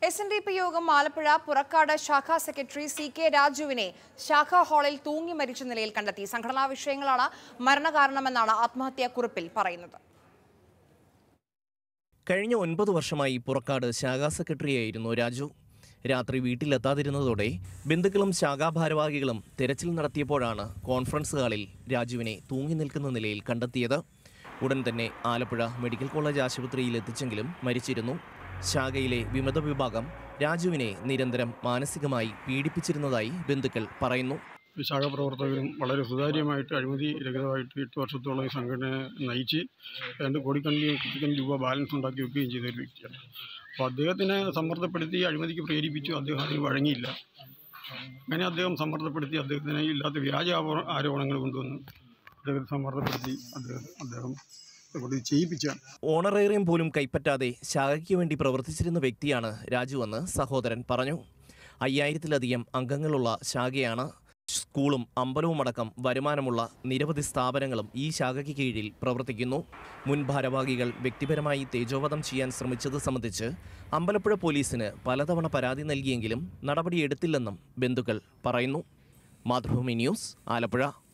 S N D P യോഗം ആലപ്പുഴ പുറക്കാട് ശാഖാ secretary C K രാജുവിനെ ശാഖാ ഹാളിൽ തൂങ്ങി മരിച്ച നിലയിൽ കണ്ടെത്തി സംഘടനാ വിഷയങ്ങളാണ് മരണകാരണമെന്നാണ് ആത്മഹത്യാ കുറിപ്പിൽ പറയുന്നത് കഴിഞ്ഞ ഒൻപത് വർഷമായി പുറക്കാട് ശാഖാ സെക്രട്ടറിയായിരുന്നു രാജു രാത്രി വീട്ടിലെത്താതിരുന്നതോടെ ബന്ധുക്കളും ശാഖാ ഭാരവാഹികളും തെരച്ചിൽ നടത്തിയപ്പോഴാണ് കോൺഫറൻസ് ഹാളിൽ രാജുവിനെ തൂങ്ങി നിൽക്കുന്ന നിലയിൽ കണ്ടെത്തിയത് ഉടൻ തന്നെ ആലപ്പുഴ മെഡിക്കൽ കോളേജ് ആശുപത്രിയിൽ എത്തിച്ചെങ്കിലും മരിച്ചിരുന്നു ശാഖയിലെ വിമത വിഭാഗം രാജുവിനെ നിരന്തരം മാനസികമായി പീഡിപ്പിച്ചിരുന്നതായി ബന്ധുക്കൾ പറയുന്നു ശാഖാപ്രവർത്തകരും വളരെ സുതാര്യമായിട്ട് അഴിമതി രഹിതമായിട്ട് എട്ട് വർഷത്തോളം ഈ സംഘടനയെ നയിച്ച് രണ്ട് കോടിക്കണക്കിന് കോടിക്കണക്കിന് രൂപ ബാലൻസ് ഉണ്ടാക്കി വെക്കുകയും ചെയ്ത ഒരു വ്യക്തിയാണ് അപ്പോൾ അദ്ദേഹത്തിനെ സമ്മർദ്ദപ്പെടുത്തി അഴിമതിക്ക് പ്രേരിപ്പിച്ചു അദ്ദേഹം അതിന് വഴങ്ങിയില്ല അങ്ങനെ അദ്ദേഹം സമ്മർദ്ദപ്പെടുത്തി അദ്ദേഹത്തിനെ ഇല്ലാത്ത വ്യാജ ആവോ- ആരോപണങ്ങൾ കൊണ്ടുവന്ന് അദ്ദേഹത്തെ സമ്മർദ്ദപ്പെടുത്തി അദ്ദേഹം അദ്ദേഹം കൊണ്ട് ചെയ്യിപ്പിച്ചാണ് ഓണറേറിയം പോലും കൈപ്പറ്റാതെ ശാഖയ്ക്ക് വേണ്ടി പ്രവർത്തിച്ചിരുന്ന വ്യക്തിയാണ് രാജുവെന്ന് സഹോദരൻ പറഞ്ഞു അയ്യായിരത്തിലധികം അംഗങ്ങളുള്ള ശാഖയാണ് സ്കൂളും അമ്പലവും അടക്കം വരുമാനമുള്ള നിരവധി സ്ഥാപനങ്ങളും ഈ ശാഖയ്ക്ക് കീഴിൽ പ്രവർത്തിക്കുന്നു മുൻ ഭാരവാഹികൾ വ്യക്തിപരമായി തേജോവധം ചെയ്യാൻ ശ്രമിച്ചത് സംബന്ധിച്ച് അമ്പലപ്പുഴ പോലീസിന് പലതവണ പരാതി നൽകിയെങ്കിലും നടപടിയെടുത്തില്ലെന്നും ബന്ധുക്കൾ പറയുന്നു മാതൃഭൂമി ന്യൂസ് ആലപ്പുഴ